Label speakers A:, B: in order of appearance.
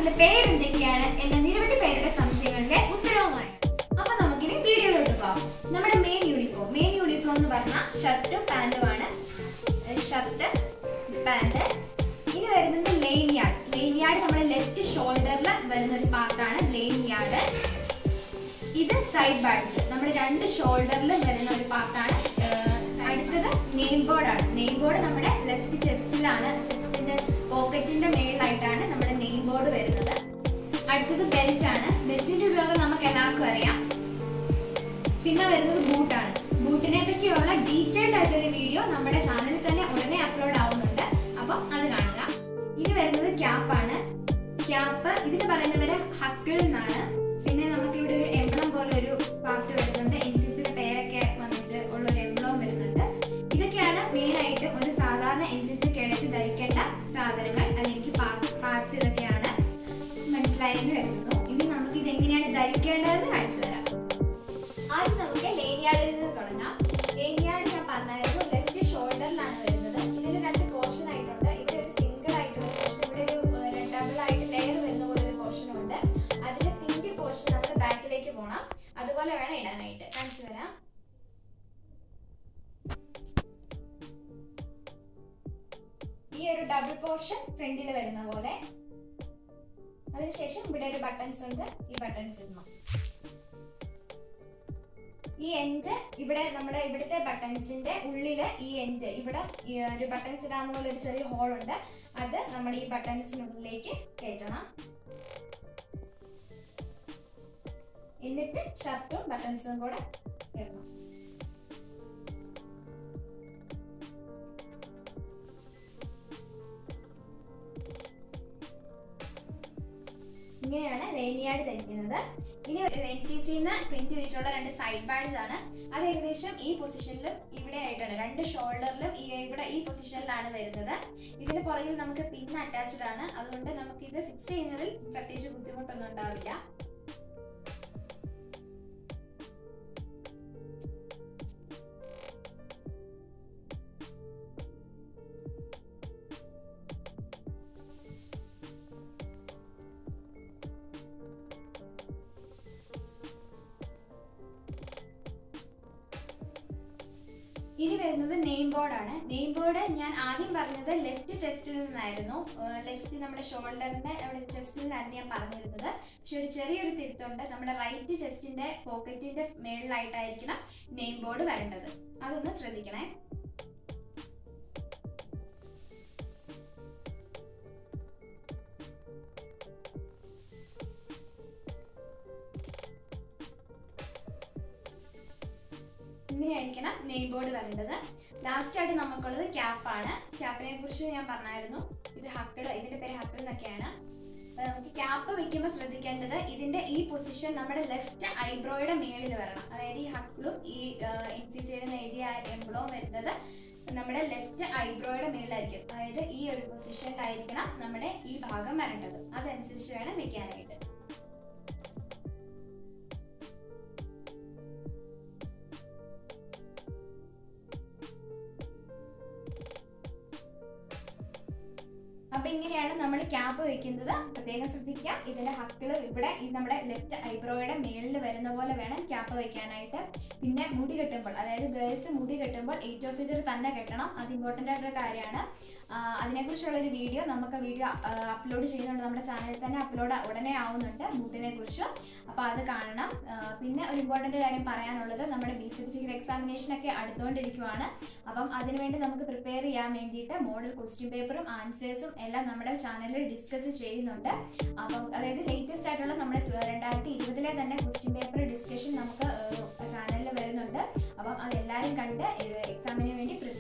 A: അതിന്റെ പേരെന്തൊക്കെയാണ് എന്ന നിരവധി പേരുടെ സംശയങ്ങളുടെ ഉത്തരവുമായി അപ്പൊ നമുക്കിനി വീഡിയോയിലോട്ട് പോവാം നമ്മുടെ മെയിൻ യൂണിഫോം മെയിൻ യൂണിഫോം എന്ന് പറഞ്ഞാൽ ഷർട്ടും പാന്റുമാണ് ഷർട്ട് പാന്റ് ഇനി വരുന്നത് ലെയിൻ യാർഡ് ലെയിൻ യാർഡ് നമ്മുടെ ലെഫ്റ്റ് ഷോൾഡറിൽ വരുന്ന ഒരു പാർട്ടാണ് ലെയിൻ യാർഡ് ഇത് സൈഡ് ബാഡ്ജ് നമ്മുടെ രണ്ട് ഷോൾഡറിലും വരുന്ന ഒരു പാർട്ടാണ് അടുത്തത് നെയിം ബോർഡ് ആണ് നെയിം ബോർഡ് നമ്മുടെ ലെഫ്റ്റ് ചെസ്റ്റിലാണ് ചെസ്റ്റിന്റെ പോക്കറ്റിന്റെ മേളിലായിട്ടാണ് നമ്മുടെ നെയിം ബോർഡ് വരുന്നത് അടുത്തത് ബെൽറ്റ് ആണ് ബെൽറ്റിന്റെ ഉപയോഗം നമുക്ക് എല്ലാവർക്കും അറിയാം പിന്നെ വരുന്നത് ബൂട്ടാണ് ബൂട്ടിനെ പറ്റിയുള്ള ഡീറ്റെയിൽഡ് ആയിട്ടൊരു വീഡിയോ നമ്മുടെ ചാനലിൽ തന്നെ ഉടനെ അപ്ലോഡ് ആവുന്നുണ്ട് അപ്പം അത് കാണുക ഇനി വരുന്നത് ക്യാപ്പാണ് ക്യാപ്പ് ഇതിന് പറയുന്നവര് ഹക്കിൾ എന്നാണ് പിന്നെ നമുക്ക് ഇവിടെ ഒരു എംബ്ലം പോലെ ഒരു പാർട്ട് വരുന്നുണ്ട് എൻ സി സിയുടെ പേരൊക്കെ വന്നിട്ട് ഉള്ള ഒരു എംബ്ലം വരുന്നുണ്ട് ഇതൊക്കെയാണ് മെയിൻ ആയിട്ടും ഒരു സാധാരണ എൻ സി സി കേഡറ്റ് ധരിക്കേണ്ട സാധനങ്ങൾ അല്ലെങ്കിൽ പാർട്സ് ഇതൊക്കെയാണ് മനസ്സിലായെന്ന് കരുതുന്നു ഇനി നമുക്ക് ഇത് എങ്ങനെയാണ് ധരിക്കേണ്ടതെന്ന് കാണിച്ചു തരാം ആദ്യം നമുക്ക് ലേനിയാടിൽ നിന്ന് തുടങ്ങാം ലേനിയാട് ഞാൻ പറഞ്ഞായിരുന്നു ലെഫ്റ്റ് ഷോൾഡറിലാണ് വരുന്നത് ഇതിന് രണ്ട് പോർഷൻ ആയിട്ടുണ്ട് ഇവിടെ ഒരു സിംഗിൾ ആയിട്ടുള്ള പോർഷൻ ഇവിടെ ഒരു ഡബിൾ ആയിട്ട് ലെയർ വരുന്ന പോലെ ഒരു പോർഷൻ ഉണ്ട് അതിന്റെ സിംഗിൾ പോർഷൻ നമ്മൾ ബാക്കിലേക്ക് പോകണം അതുപോലെ വേണം ഇടാനായിട്ട് കാണിച്ചു തരാം ഈ ഒരു ഡബിൾ പോർഷൻ ഫ്രണ്ടിൽ വരുന്ന പോലെ അതിനുശേഷം ഇവിടെ ഒരു ബട്ടൺസ് ഉണ്ട് ഈ ബട്ടൺസ് ഇടണം ഈ എൻഡ് ഇവിടെ നമ്മുടെ ഇവിടുത്തെ ബട്ടൺസിന്റെ ഉള്ളില് ഈ എൻഡ് ഇവിടെ ഈ ഒരു ബട്ടൺസ് ഇടാവുന്ന പോലെ ഒരു ചെറിയ ഹോൾ ഉണ്ട് അത് നമ്മൾ ഈ ബട്ടൺസിനുള്ളിലേക്ക് കയറ്റണം എന്നിട്ട് ഷർട്ടും ബട്ടൺസും കൂടെ ഇടണം ഇങ്ങനെയാണ് ലേനിയാട് ധരിക്കുന്നത് ഇനി എൻ സി സിന്ന് പ്രിന്റ് ചെയ്തിട്ടുള്ള രണ്ട് സൈഡ് ബാഡ്സ് ആണ് അത് ഏകദേശം ഈ പൊസിഷനിലും ഇവിടെ ആയിട്ടാണ് രണ്ട് ഷോൾഡറിലും ഈ ഇവിടെ ഈ പൊസിഷനിലാണ് വരുന്നത് ഇതിന് പുറകിൽ നമുക്ക് പിൻ അറ്റാച്ച്ഡ് ആണ് അതുകൊണ്ട് നമുക്ക് ഇത് ഫിക്സ് ചെയ്യുന്നതിൽ പ്രത്യേകിച്ച് ബുദ്ധിമുട്ടൊന്നും ഉണ്ടാവില്ല ഇനി വരുന്നത് നെയിം ബോർഡ് ആണ് നെയിം ബോർഡ് ഞാൻ ആദ്യം പറഞ്ഞത് ലെഫ്റ്റ് ചെസ്റ്റിൽ നിന്നായിരുന്നു ലെഫ്റ്റ് നമ്മുടെ ഷോൾഡറിന്റെ നമ്മുടെ ചെസ്റ്റിൽ നിന്നായിരുന്നു ഞാൻ പറഞ്ഞിരുന്നത് പക്ഷെ ഒരു ചെറിയൊരു തിരുത്തുണ്ട് നമ്മുടെ റൈറ്റ് ചെസ്റ്റിന്റെ പോക്കറ്റിന്റെ മേളിലായിട്ടായിരിക്കണം നെയിം ബോർഡ് വരേണ്ടത് അതൊന്ന് ശ്രദ്ധിക്കണേ ഇങ്ങനെയായിരിക്കണം നെയിം ബോർഡ് വരേണ്ടത് ലാസ്റ്റ് ആയിട്ട് നമുക്കുള്ളത് ക്യാപ്പാണ് ക്യാപ്പിനെ കുറിച്ച് ഞാൻ പറഞ്ഞായിരുന്നു ഇത് ഹക്കിൾ ഇതിന്റെ പേര് ഹക്കിൾ എന്നൊക്കെയാണ് അപ്പൊ നമുക്ക് ക്യാപ്പ് വെക്കുമ്പോൾ ശ്രദ്ധിക്കേണ്ടത് ഇതിന്റെ ഈ പൊസിഷൻ നമ്മുടെ ലെഫ്റ്റ് ഐബ്രോയുടെ മേളിൽ വരണം അതായത് ഈ ഹക്കിളും ഈ എൻ സി സിയുടെ എഴുതിയ എംബ്ലോവും വരുന്നത് നമ്മുടെ ലെഫ്റ്റ് ഐബ്രോയുടെ മേളിലായിരിക്കും അതായത് ഈ ഒരു പൊസിഷനിലായിരിക്കണം നമ്മുടെ ഈ ഭാഗം വരേണ്ടത് അതനുസരിച്ച് വേണം വെക്കാനായിട്ട് അപ്പൊ ഇങ്ങനെയാണ് നമ്മൾ ക്യാപ്പ് വെക്കുന്നത് പ്രത്യേകം ശ്രദ്ധിക്കുക ഇതിന്റെ ഹക്കിള് ഇവിടെ ഈ നമ്മുടെ ലെഫ്റ്റ് ഐബ്രോയുടെ മേളിൽ വരുന്ന പോലെ വേണം ക്യാപ്പ് വെക്കാനായിട്ട് പിന്നെ മുടി കെട്ടുമ്പോൾ അതായത് ഗേൾസ് മുടി കെട്ടുമ്പോൾ എയ്റ്റ് ഓഫ് ഫിഗർ തന്നെ കെട്ടണം അത് ഇമ്പോർട്ടൻ്റ് ആയിട്ടൊരു കാര്യമാണ് അതിനെക്കുറിച്ചുള്ള ഒരു വീഡിയോ നമുക്ക് വീഡിയോ അപ്ലോഡ് ചെയ്യുന്നുണ്ട് നമ്മുടെ ചാനലിൽ തന്നെ അപ്ലോഡ് ഉടനെ ആവുന്നുണ്ട് ബൂട്ടിനെ കുറിച്ചും അപ്പോൾ അത് കാണണം ആ, പിന്നെ ഒരു ഇമ്പോർട്ടൻ്റ് കാര്യം പറയാനുള്ളത് നമ്മുടെ ബി സർട്ടിഫിക്കറ്റ് എക്സാമിനേഷൻ ഒക്കെ അടുത്തുകൊണ്ടിരിക്കുവാണ് അപ്പം അതിനുവേണ്ടി നമുക്ക് പ്രിപ്പയർ ചെയ്യാൻ വേണ്ടിയിട്ട് മോഡൽ ക്വസ്റ്റ്യൻ പേപ്പറും ആൻസേഴ്സും എല്ലാം നമ്മുടെ ചാനലിൽ ഡിസ്കസ് ചെയ്യുന്നുണ്ട് അപ്പം അതായത് ലേറ്റസ്റ്റ് ആയിട്ടുള്ള നമ്മുടെ രണ്ടായിരത്തി ഇരുപതിലെ തന്നെ ക്വസ്റ്റ്യൻ പേപ്പർ ഡിസ്കഷൻ നമുക്ക് ചാനലിൽ വരുന്നുണ്ട് അപ്പം അതെല്ലാവരും കണ്ട് എക്സാമിന് വേണ്ടി പ്രിപ്പയർ